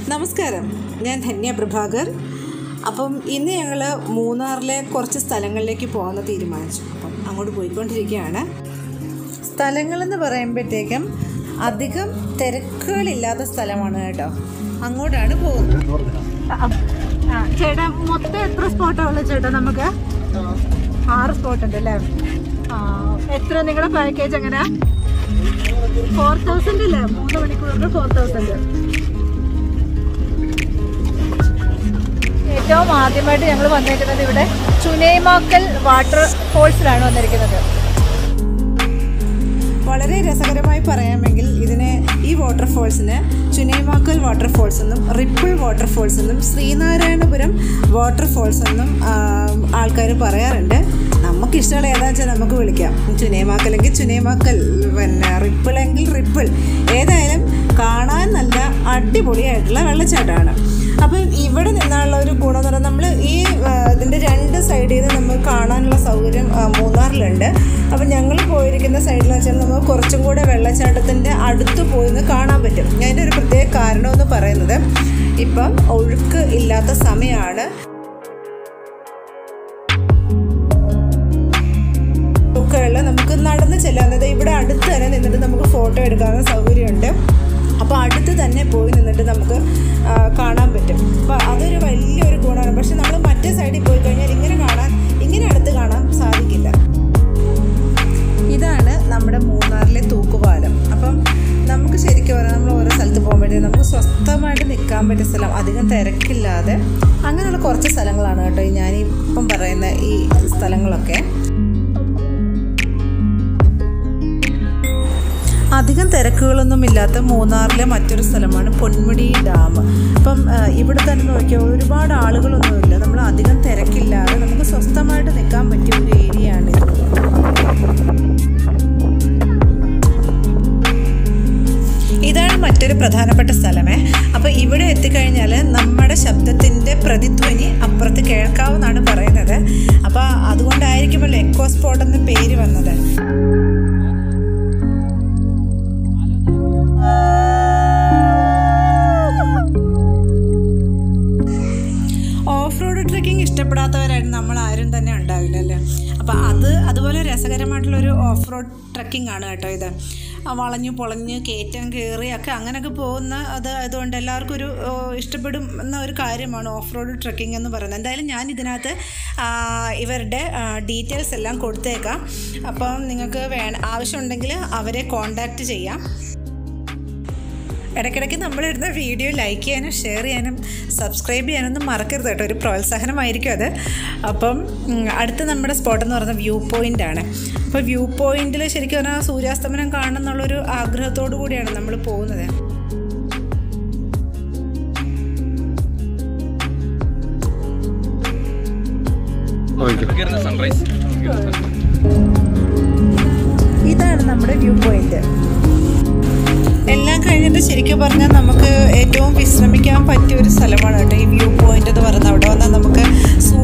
നമസ്കാരം ഞാൻ ധന്യ പ്രഭാകർ അപ്പം ഇന്ന് ഞങ്ങൾ മൂന്നാറിലെ കുറച്ച് സ്ഥലങ്ങളിലേക്ക് പോകാമെന്ന് തീരുമാനിച്ചു അപ്പം അങ്ങോട്ട് പോയിക്കൊണ്ടിരിക്കുകയാണ് സ്ഥലങ്ങളെന്ന് പറയുമ്പോഴത്തേക്കും അധികം തിരക്കുകളില്ലാത്ത സ്ഥലമാണ് കേട്ടോ അങ്ങോട്ടാണ് പോകുന്നത് ചേട്ടാ മൊത്തം എത്ര സ്പോട്ടാണ് ഉള്ളത് ചേട്ടാ നമുക്ക് ആറ് സ്പോട്ട് ഉണ്ട് അല്ലേ ആ എത്ര നിങ്ങളുടെ പാക്കേജ് എങ്ങനെയാ ഫോർ തൗസൻഡ് അല്ലേ മൂന്ന് മണിക്കൂറിന് ഫോർ തൗസൻഡ് ഏറ്റവും ആദ്യമായിട്ട് ഞങ്ങൾ വന്നിരിക്കുന്നത് ഇവിടെ ചുനൈമാക്കൽ വാട്ടർ ഫോൾസിലാണ് വന്നിരിക്കുന്നത് വളരെ രസകരമായി പറയാമെങ്കിൽ ഇതിനെ ഈ വാട്ടർഫോൾസിന് ചുനൈമാക്കൽ വാട്ടർഫോൾസ് എന്നും റിപ്പിൾ വാട്ടർഫോൾസ് എന്നും ശ്രീനാരായണപുരം വാട്ടർഫോൾസ് എന്നും ആൾക്കാർ പറയാറുണ്ട് നമുക്ക് ഇഷ്ടമുള്ള ഏതാ വെച്ചാൽ നമുക്ക് വിളിക്കാം ചുനൈമാക്കലെങ്കിൽ ചുനൈമാക്കൽ പിന്നെ റിപ്പിളെങ്കിൽ റിപ്പിൾ ഏതായാലും കാണാൻ നല്ല അടിപൊളിയായിട്ടുള്ള വെള്ളച്ചാട്ടമാണ് അപ്പം ഇവിടെ നിന്നുള്ള ഒരു ഗുണം എന്ന് പറഞ്ഞാൽ നമ്മൾ ഈ ആ, ഇതിൻ്റെ രണ്ട് സൈഡിൽ നിന്ന് നമുക്ക് കാണാനുള്ള സൗകര്യം ആ, മൂന്നാറിലുണ്ട് അപ്പം ഞങ്ങൾ പോയിരിക്കുന്ന സൈഡിൽ വെച്ചാൽ നമുക്ക് കുറച്ചും കൂടെ വെള്ളച്ചാട്ടത്തിൻ്റെ അടുത്ത് പോയി നിന്ന് കാണാൻ പറ്റും അതിൻ്റെ ഒരു പ്രത്യേക കാരണം എന്ന് പറയുന്നത് ഇപ്പം ഒഴുക്ക് ഇല്ലാത്ത സമയമാണ് ഒക്കെയുള്ള നമുക്ക് നടന്ന് ചെല്ലാവുന്നത് ഇവിടെ അടുത്ത് തന്നെ നിന്നിട്ട് നമുക്ക് ഫോട്ടോ എടുക്കാവുന്ന സൗകര്യമുണ്ട് അപ്പോൾ അടുത്ത് തന്നെ പോയി നിന്നിട്ട് നമുക്ക് ആ, കാണാൻ പറ്റും അപ്പോൾ അതൊരു വലിയൊരു ഗുണമാണ് പക്ഷെ നമ്മൾ മറ്റേ സൈഡിൽ പോയി കഴിഞ്ഞാൽ ഇങ്ങനെ കാണാൻ ഇങ്ങനെ അടുത്ത് കാണാൻ സാധിക്കില്ല ഇതാണ് നമ്മുടെ മൂന്നാറിലെ തൂക്കുപാലം അപ്പം നമുക്ക് ശരിക്കും പറഞ്ഞാൽ നമ്മൾ ഓരോ സ്ഥലത്ത് പോകുമ്പോഴത്തേക്കും നമുക്ക് സ്വസ്ഥമായിട്ട് നിൽക്കാൻ പറ്റിയ സ്ഥലം അധികം തിരക്കില്ലാതെ അങ്ങനെയുള്ള കുറച്ച് സ്ഥലങ്ങളാണ് കേട്ടോ ഈ ഞാൻ ഇപ്പം പറയുന്ന ഈ സ്ഥലങ്ങളൊക്കെ അധികം തിരക്കുകളൊന്നും ഇല്ലാത്ത മൂന്നാറിലെ മറ്റൊരു സ്ഥലമാണ് പൊന്മുടി ഡാം അപ്പം ആ, ഇവിടെ തന്നെ നോക്കിയാൽ ഒരുപാട് ആളുകളൊന്നുമില്ല നമ്മൾ അധികം തിരക്കില്ലാതെ നമുക്ക് സ്വസ്ഥമായിട്ട് നിൽക്കാൻ പറ്റിയ ഒരു ഏരിയ ആണ് ഇതാണ് മറ്റൊരു പ്രധാനപ്പെട്ട സ്ഥലമേ അപ്പോൾ ഇവിടെ എത്തിക്കഴിഞ്ഞാൽ നമ്മുടെ ശബ്ദത്തിൻ്റെ പ്രതിധ്വനി അപ്പുറത്ത് കേൾക്കാവുന്നതാണ് പറയുന്നത് അപ്പോൾ അതുകൊണ്ടായിരിക്കുമല്ലോ എക്കോ സ്പോട്ട് എന്ന പേര് വന്നത് ഓഫ് റോഡ് ട്രെക്കിംഗ് ഇഷ്ടപ്പെടാത്തവരായിരുന്നു നമ്മൾ ആരും തന്നെ ഉണ്ടാവില്ല അല്ലേ അപ്പോൾ അത് അതുപോലെ രസകരമായിട്ടുള്ളൊരു ഓഫ് റോഡ് ട്രെക്കിംഗ് ആണ് കേട്ടോ ഇത് ആ വളഞ്ഞു പൊളഞ്ഞ് കയറ്റം കയറി ഒക്കെ അങ്ങനെയൊക്കെ പോകുന്ന അത് അതുകൊണ്ട് എല്ലാവർക്കും ഒരു ഓ, ഇഷ്ടപ്പെടും എന്ന ഒരു കാര്യമാണ് ഓഫ് റോഡ് ട്രെക്കിംഗ് എന്ന് പറയുന്നത് എന്തായാലും ഞാൻ ഇതിനകത്ത് ആ, ഇവരുടെ ഡീറ്റെയിൽസ് എല്ലാം കൊടുത്തേക്കാം അപ്പം നിങ്ങൾക്ക് വേണ ആവശ്യമുണ്ടെങ്കിൽ അവരെ കോണ്ടാക്റ്റ് ചെയ്യാം ഇടയ്ക്കിടയ്ക്ക് നമ്മളിടുന്ന വീഡിയോ ലൈക്ക് ചെയ്യാനും ഷെയർ ചെയ്യാനും സബ്സ്ക്രൈബ് ചെയ്യാനൊന്നും മറക്കരുത് കേട്ടോ ഒരു പ്രോത്സാഹനമായിരിക്കും അത് അപ്പം ഉം, അടുത്ത നമ്മുടെ സ്പോട്ട് എന്ന് പറയുന്നത് വ്യൂ പോയിൻ്റ് ആണ് അപ്പോൾ വ്യൂ പോയിന്റിൽ ശരിക്കും പറഞ്ഞാൽ സൂര്യാസ്തമനം കാണണം എന്നുള്ളൊരു ആഗ്രഹത്തോടു കൂടിയാണ് നമ്മൾ പോകുന്നത് സൺറൈസ് ഇതാണ് നമ്മുടെ വ്യൂ പോയിന്റ് എല്ലാം കഴിഞ്ഞിട്ട് ശരിക്കും പറഞ്ഞാൽ നമുക്ക് ഏറ്റവും വിശ്രമിക്കാൻ പറ്റിയ ഒരു സ്ഥലമാണ് കേട്ടോ ഈ വ്യൂ പോയിന്റ് എന്ന് പറയുന്നത് അവിടെ വന്നാൽ നമുക്ക്